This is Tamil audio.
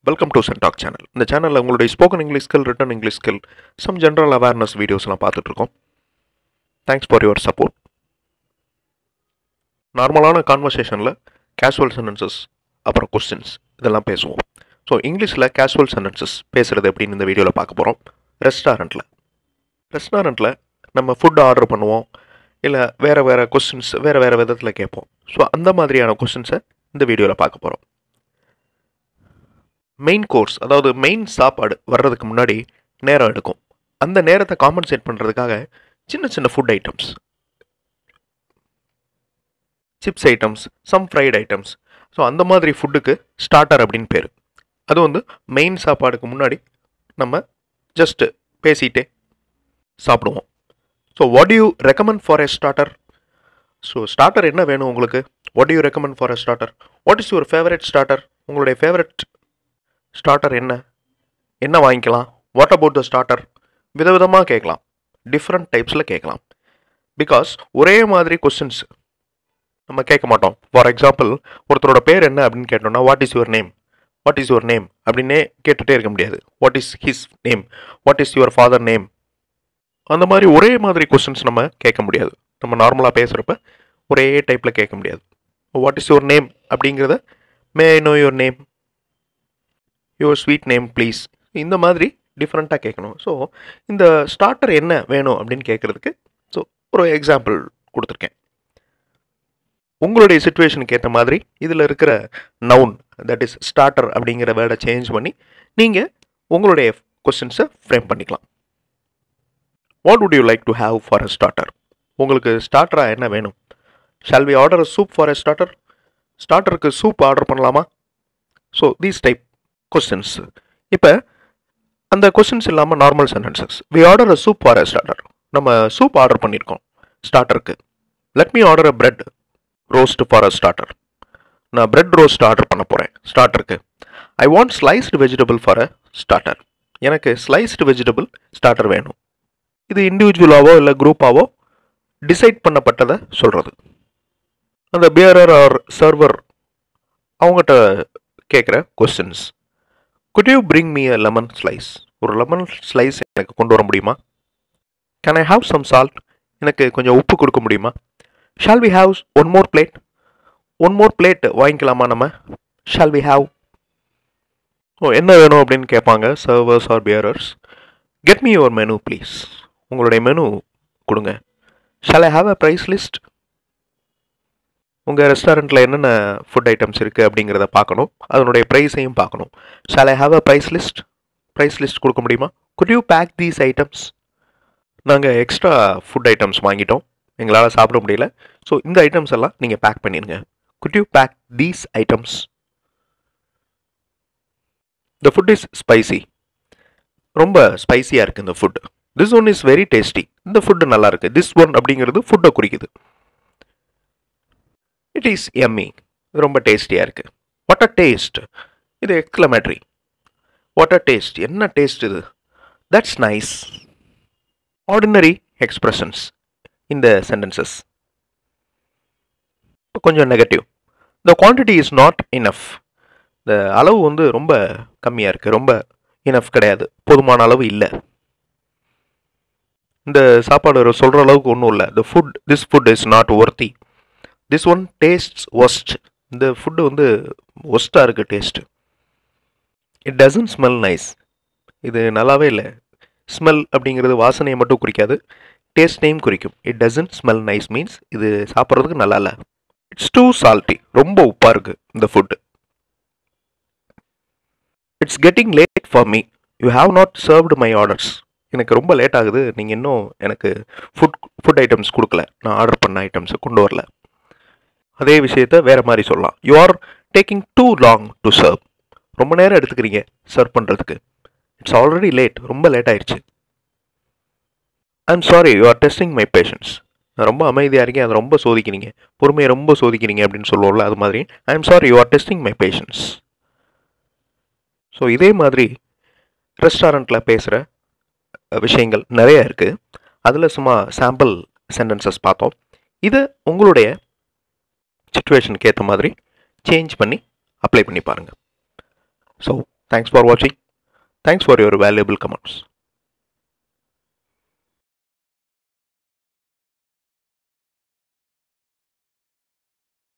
வெல்கம் டு சென்டாக் சேனல் இந்த சேனலில் உங்களுடைய spoken English skill written English skill some general awareness வீடியோஸ்லாம் பார்த்துட்ருக்கோம் தேங்க்ஸ் ஃபார் யுவர் சப்போர்ட் நார்மலான கான்வர்சேஷனில் கேஷுவல் சென்டென்சஸ் அப்புறம் கொஸ்டின்ஸ் இதெல்லாம் பேசுவோம் ஸோ இங்கிலீஷில் கேஷுவல் சென்டென்சஸ் பேசுகிறது எப்படின்னு இந்த வீடியோவில் பார்க்க போகிறோம் ரெஸ்டாரண்ட்டில் ரெஸ்டாரண்ட்டில் நம்ம ஃபுட் ஆர்டர் பண்ணுவோம் இல்லை வேறு வேறு கொஸ்டின்ஸ் வேறு வேறு விதத்தில் கேட்போம் ஸோ அந்த மாதிரியான கொஸ்டின்ஸை இந்த வீடியோவில் பார்க்க போகிறோம் மெயின் கோர்ஸ் அதாவது மெயின் சாப்பாடு வர்றதுக்கு முன்னாடி நேரம் எடுக்கும் அந்த நேரத்தை காம்பன்சேட் பண்ணுறதுக்காக சின்ன சின்ன food items chips items some fried items so அந்த மாதிரி ஃபுட்டுக்கு ஸ்டார்டர் அப்படின்னு பேர் அது வந்து மெயின் சாப்பாடுக்கு முன்னாடி நம்ம ஜஸ்ட்டு பேசிகிட்டே சாப்பிடுவோம் so what you recommend for a starter so starter என்ன வேணும் உங்களுக்கு what you recommend for a starter what is your favourite starter உங்களுடைய ஃபேவரட் ஸ்டார்டர் என்ன என்ன வாங்கிக்கலாம் வாட் அபவுட் த ஸ்டார்டர் விதவிதமாக கேட்கலாம் டிஃப்ரெண்ட் டைப்ஸில் கேட்கலாம் பிகாஸ் ஒரே மாதிரி கொஸ்டின்ஸ் நம்ம கேட்க மாட்டோம் ஃபார் எக்ஸாம்பிள் ஒருத்தரோட பேர் என்ன அப்படின்னு கேட்டோம்னா what is your name what is your name அப்படின்னே கேட்டுகிட்டே இருக்க முடியாது what is his name what is your father name அந்த மாதிரி ஒரே மாதிரி கொஸ்டின்ஸ் நம்ம கேட்க முடியாது நம்ம நார்மலாக பேசுகிறப்ப ஒரே டைப்பில் கேட்க முடியாது வாட் இஸ் யுவர் நேம் அப்படிங்கிறத may I know your name your sweet name please இந்த மாதிரி டிஃப்ரெண்ட்டாக கேட்கணும் ஸோ இந்த ஸ்டார்டர் என்ன வேணும் அப்படின்னு கேட்குறதுக்கு ஸோ ஒரு எக்ஸாம்பிள் கொடுத்துருக்கேன் உங்களுடைய சுச்சுவேஷனுக்கு ஏற்ற மாதிரி இதில் இருக்கிற நவுன் தட் இஸ் ஸ்டார்டர் அப்படிங்கிற வேர்டை சேஞ்ச் பண்ணி நீங்கள் உங்களுடைய கொஸ்டின்ஸை ஃப்ரேம் பண்ணிக்கலாம் what would you like to have for a starter உங்களுக்கு ஸ்டார்டராக என்ன வேணும் shall we order soup for a starter ஸ்டார்டருக்கு சூப் ஆர்டர் பண்ணலாமா ஸோ தீஸ் டைப் கொஸ்டின்ஸ் இப்போ அந்த கொஸ்டின்ஸ் இல்லாமல் normal sentences we order a soup for a starter நம்ம சூப் ஆர்டர் பண்ணியிருக்கோம் ஸ்டார்டருக்கு let me order a bread roast for a starter நான் பிரெட் ரோஸ்ட் ஆர்டர் பண்ண போகிறேன் ஸ்டார்டருக்கு I want sliced vegetable for a starter எனக்கு ஸ்லைஸ்டு வெஜிடபிள் ஸ்டார்டர் வேணும் இது இண்டிவிஜுவலாவோ இல்லை குரூப்பாவோ டிசைட் பண்ணப்பட்டதை சொல்கிறது அந்த பியரர் ஆர் சர்வர் அவங்ககிட்ட கேட்குற questions could you bring me a lemon slice ஒரு லெமன் ஸ்லைஸ் எனக்கு கொண்டு வர முடியுமா can I have some salt எனக்கு கொஞ்சம் உப்பு கொடுக்க முடியுமா shall we have one more plate one more plate வாங்கிக்கலாமா நம்ம ஷால் வி ஹாவ் ஓ என்ன வேணும் அப்படின்னு கேட்பாங்க servers or bearers get me your menu please உங்களுடைய மெனு கொடுங்க shall I have a price list உங்கள் ரெஸ்டாரண்ட்டில் என்னென்ன ஃபுட் ஐட்டம்ஸ் இருக்குது அப்படிங்கிறத பார்க்கணும் அதனுடைய ப்ரைஸையும் பார்க்கணும் shall I have a price list price list கொடுக்க முடியுமா could you pack these items நாங்கள் எக்ஸ்ட்ரா ஃபுட் ஐட்டம்ஸ் வாங்கிட்டோம் எங்களால் சாப்பிட முடியல ஸோ இந்த ஐட்டம்ஸ் எல்லாம் நீங்கள் பேக் பண்ணிடுங்க could you pack these items the food is spicy ரொம்ப ஸ்பைசியாக இருக்குது இந்த food this one is very tasty இந்த ஃபுட்டு நல்லா இருக்குது திஸ் ஒன் அப்படிங்கிறது ஃபுட்டை குறிக்குது இட் இஸ் எம்மி இது ரொம்ப டேஸ்டியாக இருக்குது வாட் அ டேஸ்ட் இது எக்ஸ்க்ளமேட்ரி வாட் அ டேஸ்ட் என்ன டேஸ்ட் இது தட்ஸ் நைஸ் ஆர்டினரி எக்ஸ்பிரஷன்ஸ் இந்த சென்டென்சஸ் கொஞ்சம் negative the quantity is not enough இந்த அளவு வந்து ரொம்ப கம்மியாக இருக்குது ரொம்ப இனஃப் கிடையாது போதுமான அளவு இல்லை இந்த சாப்பாடு சொல்கிற அளவுக்கு ஒன்றும் இல்லை the food this food is not worthy this one taste worst இந்த ஃபுட்டு வந்து ஒஸ்ட்டாக இருக்குது taste it doesn't smell nice இது நல்லாவே இல்லை ஸ்மெல் அப்படிங்கிறது வாசனையை மட்டும் குறிக்காது டேஸ்ட்டையும் குறிக்கும் it doesn't smell nice means இது சாப்பிட்றதுக்கு நல்லா இல்லை இட்ஸ் டூ சால்ட்டி ரொம்ப உப்பாக இருக்குது இந்த food it's getting late for me you have not served my orders எனக்கு ரொம்ப லேட் ஆகுது நீங்கள் இன்னும் எனக்கு ஃபுட் ஃபுட் ஐட்டம்ஸ் கொடுக்கல நான் ஆர்டர் பண்ண ஐட்டம்ஸை கொண்டு வரல அதே விஷயத்த வேறு மாதிரி சொல்லலாம் you are taking too long to serve ரொம்ப நேரம் எடுத்துக்கிறீங்க சர்வ் பண்ணுறதுக்கு இட்ஸ் ஆல்ரெடி லேட் ரொம்ப லேட் ஆயிடுச்சு I am sorry you are testing my patience நான் ரொம்ப அமைதியாக இருக்கேன் அதை ரொம்ப சோதிக்கிறீங்க பொறுமையை ரொம்ப சோதிக்கிறீங்க அப்படின்னு சொல்லுவோம்ல அது மாதிரி I am sorry you are testing my patience so இதே மாதிரி ரெஸ்டாரண்ட்டில் பேசுகிற விஷயங்கள் நிறைய இருக்குது அதில் சும்மா சாம்பிள் சென்டென்சஸ் பார்த்தோம் இதை உங்களுடைய சுச்சுவேஷனுக்கு ஏற்ற மாதிரி சேஞ்ச் பண்ணி அப்ளை பண்ணி பாருங்கள் ஸோ தேங்க்ஸ் ஃபார் வாட்சிங் thanks for your valuable comments